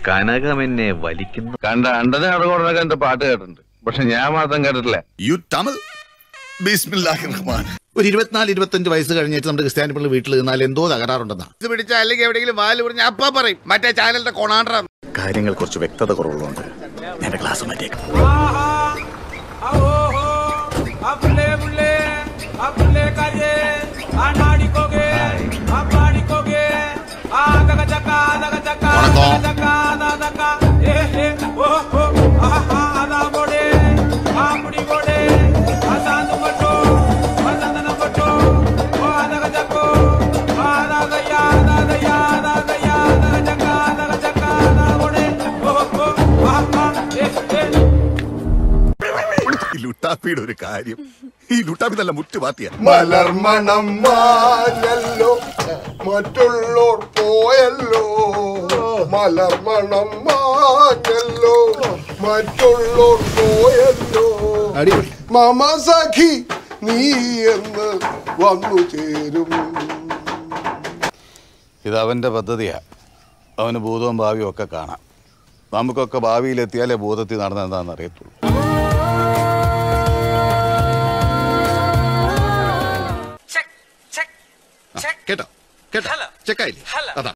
കനകം എന്നെ വലിക്കുന്നു കണ്ട അണ്ടനെ അടകോടനൊക്കെ എന്റെ പാട്ട് കേട്ടിട്ടുണ്ട് പക്ഷെ ഞാൻ മാത്രം കേട്ടിട്ടില്ല യു തമിഴ് ബിസ്മില്ലാഹിർ റഹ്മാൻ ഒരു ഇരുപത്തിനാല് ഇരുപത്തഞ്ച് വയസ്സ് കഴിഞ്ഞിട്ട് നമ്മുടെ ക്രിസ്ത്യാനി പിള്ളി വീട്ടിൽ നിന്നാൽ എന്തോ തകരാറുണ്ടെന്നാ ഇത് പിടിച്ച അല്ലെങ്കിൽ എവിടെയെങ്കിലും വാല് പറഞ്ഞ അപ്പ പറയും മറ്റേ ചാനലിന്റെ കൊണാണ്ടറ കാര്യങ്ങൾ കുറച്ച് വ്യക്തത കുറവുള്ളതുകൊണ്ട് എന്റെ ക്ലാസ് മാറ്റിയേക്കാം ಅಪ್ಪಲೆ ಬುಳ್ಳೆ ಅಪ್ಪಲೆ ಕಾಜೆ ಆನಾಡಿಕೋಗೆ ಅಪ್ಪಾಡಿಕೋಗೆ ಆ ದಗ ಜಕ ದಗ ಜಕ ದಗ ಜಕ ದಗ ಏ ಏ ಓ ಓ ಆಹಾ ಅದ ಬೋಡೆ ಆ ಪುಡಿ ಬೋಡೆ ಆ ಸಾಂದು ಕೊಟ್ಟು ಆ ಸಂದನ ಕೊಟ್ಟು ಓ ದಗ ಜಕೋ ಆ ದಗ ಯಾ ದಗ ಯಾ ದಗ ಯಾ ದಗ ಜಕ ದಗ ಜಕ ದಗ ಬೋಡೆ ಓ ಓ ಆಹಾ ಏ ಏ ഈ ലുട്ടാപ്പിയുടെ ഒരു കാര്യം ഈ ലുട്ടാപ്പി നല്ല മുറ്റു പാത്തിയ മലർമണം മാഞ്ഞല്ലോ മറ്റുള്ളോർ പോയല്ലോ മലർമണം മാഞ്ഞല്ലോ മറ്റുള്ളോർ പോയല്ലോ അടിപൊളി മാമാ സഖി നീ എന്ന് വന്നു ചേരും ഇത് അവന്റെ പദ്ധതിയാ അവന് ഭൂതവും ഭാവിയും ഒക്കെ കാണാം നമുക്കൊക്കെ ഭാവിയിലെത്തിയാലേ ഭൂതത്തിൽ നടന്ന എന്താണെന്ന് അറിയത്തുള്ളൂ കേട്ടോ കേട്ടോ ചെക്കായില്ലേ അതാ